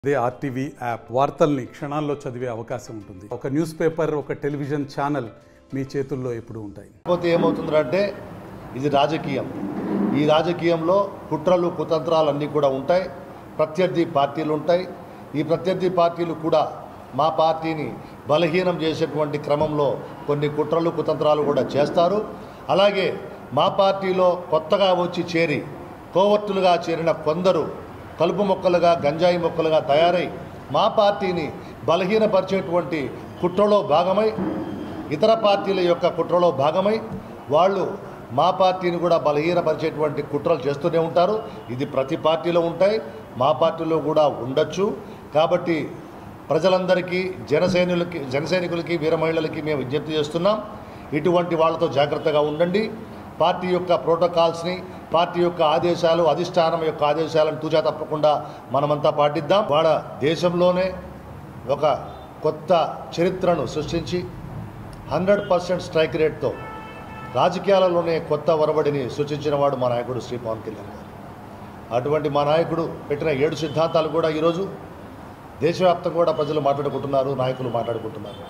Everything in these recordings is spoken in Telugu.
అదే ఆర్టీవీ యాప్ వార్తల్ని క్షణాల్లో చదివే అవకాశం ఉంటుంది ఒక న్యూస్ పేపర్ ఒక టెలివిజన్ ఛానల్ మీ చేతుల్లో ఎప్పుడూ ఉంటాయి కాకపోతే ఏమవుతుందంటే ఇది రాజకీయం ఈ రాజకీయంలో కుట్రలు కుతంత్రాలు అన్నీ కూడా ఉంటాయి ప్రత్యర్థి పార్టీలు ఉంటాయి ఈ ప్రత్యర్థి పార్టీలు కూడా మా పార్టీని బలహీనం చేసేటువంటి క్రమంలో కొన్ని కుట్రలు కుతంత్రాలు కూడా చేస్తారు అలాగే మా పార్టీలో కొత్తగా వచ్చి చేరి కోవర్టులుగా చేరిన కొందరు కలుపు మొక్కలుగా గంజాయి మొక్కలుగా తయారై మా పార్టీని బలహీనపరిచేటువంటి కుట్రలో భాగమై ఇతర పార్టీల యొక్క కుట్రలో భాగమై వాళ్ళు మా పార్టీని కూడా బలహీనపరిచేటువంటి కుట్రలు చేస్తూనే ఉంటారు ఇది ప్రతి పార్టీలో ఉంటాయి మా పార్టీలో కూడా ఉండొచ్చు కాబట్టి ప్రజలందరికీ జనసైనికులకి జనసైనికులకి వీర మహిళలకి మేము విజ్ఞప్తి చేస్తున్నాం ఇటువంటి వాళ్ళతో జాగ్రత్తగా ఉండండి పార్టీ యొక్క ప్రోటోకాల్స్ని పార్టీ యొక్క ఆదేశాలు అధిష్టానం యొక్క ఆదేశాలను తూచా తప్పకుండా మనమంతా పాటిద్దాం వాళ్ళ దేశంలోనే ఒక కొత్త చరిత్రను సృష్టించి హండ్రెడ్ పర్సెంట్ స్ట్రైక్ రేట్తో రాజకీయాలలోనే కొత్త ఒరబడిని సూచించిన వాడు మా నాయకుడు శ్రీ పవన్ కళ్యాణ్ గారు అటువంటి మా నాయకుడు పెట్టిన ఏడు సిద్ధాంతాలు కూడా ఈరోజు దేశవ్యాప్తంగా కూడా ప్రజలు మాట్లాడుకుంటున్నారు నాయకులు మాట్లాడుకుంటున్నారు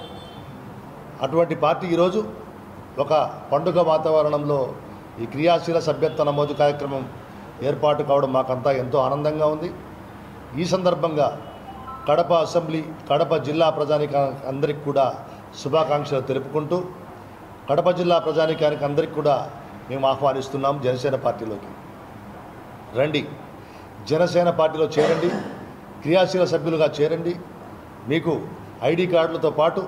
అటువంటి పార్టీ ఈరోజు ఒక పండుగ వాతావరణంలో ఈ క్రియాశీల సభ్యత్వ నమోదు కార్యక్రమం ఏర్పాటు కావడం మాకంతా ఎంతో ఆనందంగా ఉంది ఈ సందర్భంగా కడప అసెంబ్లీ కడప జిల్లా ప్రజానిక అందరికి కూడా శుభాకాంక్షలు తెలుపుకుంటూ కడప జిల్లా ప్రజానికానికి అందరికి కూడా మేము ఆహ్వానిస్తున్నాం జనసేన పార్టీలోకి రండి జనసేన పార్టీలో చేరండి క్రియాశీల సభ్యులుగా చేరండి మీకు ఐడి కార్డులతో పాటు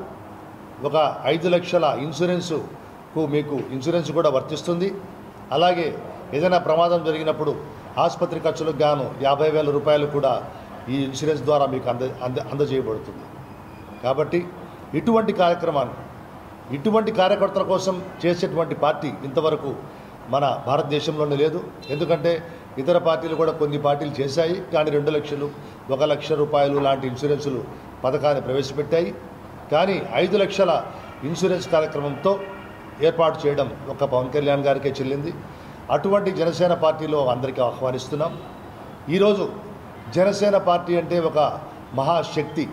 ఒక ఐదు లక్షల ఇన్సూరెన్సుకు మీకు ఇన్సూరెన్స్ కూడా వర్తిస్తుంది అలాగే ఏదైనా ప్రమాదం జరిగినప్పుడు ఆసుపత్రి ఖర్చులకు గాను యాభై వేల రూపాయలు కూడా ఈ ఇన్సూరెన్స్ ద్వారా మీకు అంద అంద అందజేయబడుతుంది కాబట్టి ఇటువంటి కార్యక్రమాన్ని ఇటువంటి కార్యకర్తల కోసం చేసేటువంటి పార్టీ ఇంతవరకు మన భారతదేశంలోనే లేదు ఎందుకంటే ఇతర పార్టీలు కూడా కొన్ని పార్టీలు చేశాయి కానీ రెండు లక్షలు ఒక లక్ష రూపాయలు లాంటి ఇన్సూరెన్సులు పథకాన్ని ప్రవేశపెట్టాయి కానీ ఐదు లక్షల ఇన్సూరెన్స్ కార్యక్రమంతో ఏర్పాటు చేయడం ఒక పవన్ కళ్యాణ్ గారికే చెల్లింది అటువంటి జనసేన పార్టీలో అందరికీ ఆహ్వానిస్తున్నాం ఈరోజు జనసేన పార్టీ అంటే ఒక మహాశక్తి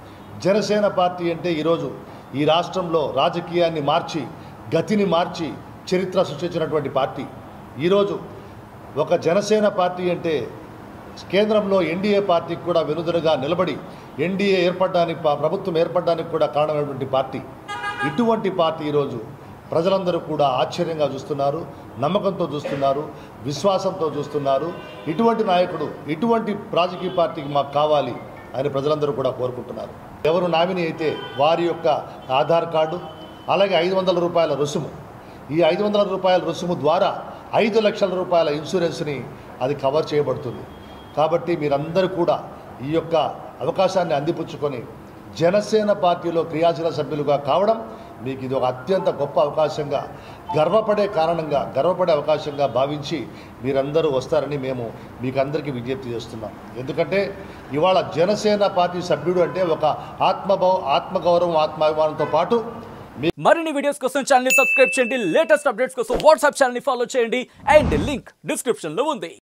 జనసేన పార్టీ అంటే ఈరోజు ఈ రాష్ట్రంలో రాజకీయాన్ని మార్చి గతిని మార్చి చరిత్ర సృష్టించినటువంటి పార్టీ ఈరోజు ఒక జనసేన పార్టీ అంటే కేంద్రంలో ఎన్డీఏ పార్టీకి కూడా వెనుదరుగా నిలబడి ఎన్డీఏ ఏర్పడడానికి ప- ప్రభుత్వం ఏర్పడడానికి కూడా కారణమైనటువంటి పార్టీ ఇటువంటి పార్టీ ఈరోజు ప్రజలందరూ కూడా ఆశ్చర్యంగా చూస్తున్నారు నమ్మకంతో చూస్తున్నారు విశ్వాసంతో చూస్తున్నారు ఇటువంటి నాయకుడు ఇటువంటి రాజకీయ పార్టీకి మాకు కావాలి అని ప్రజలందరూ కూడా కోరుకుంటున్నారు ఎవరు నామినీ అయితే వారి యొక్క ఆధార్ కార్డు అలాగే ఐదు వందల రూపాయల రుసుము ఈ ఐదు వందల రూపాయల రుసుము ద్వారా ఐదు లక్షల రూపాయల ఇన్సూరెన్స్ని అది కవర్ చేయబడుతుంది కాబట్టి మీరందరూ కూడా ఈ యొక్క అవకాశాన్ని అందిపుచ్చుకొని జనసేన పార్టీలో క్రియాశీల సభ్యులుగా కావడం మీకు ఇది ఒక అత్యంత గొప్ప అవకాశంగా గర్వపడే కారణంగా గర్వపడే అవకాశంగా భావించి మీరందరూ వస్తారని మేము మీకు అందరికీ విజ్ఞప్తి చేస్తున్నాం ఎందుకంటే ఇవాళ జనసేన పార్టీ సభ్యుడు అంటే ఒక ఆత్మభావ ఆత్మగౌరవం ఆత్మాభిమానంతో పాటు మరిన్ని వీడియోస్ కోసం ఛానల్ ని సబ్స్క్రైబ్ చేయండి లేటెస్ట్ అప్డేట్స్ కోసం వాట్సాప్ ఛానల్ ని ఫాలో చేయండి అండ్ లింక్ డిస్క్రిప్షన్ లో ఉంది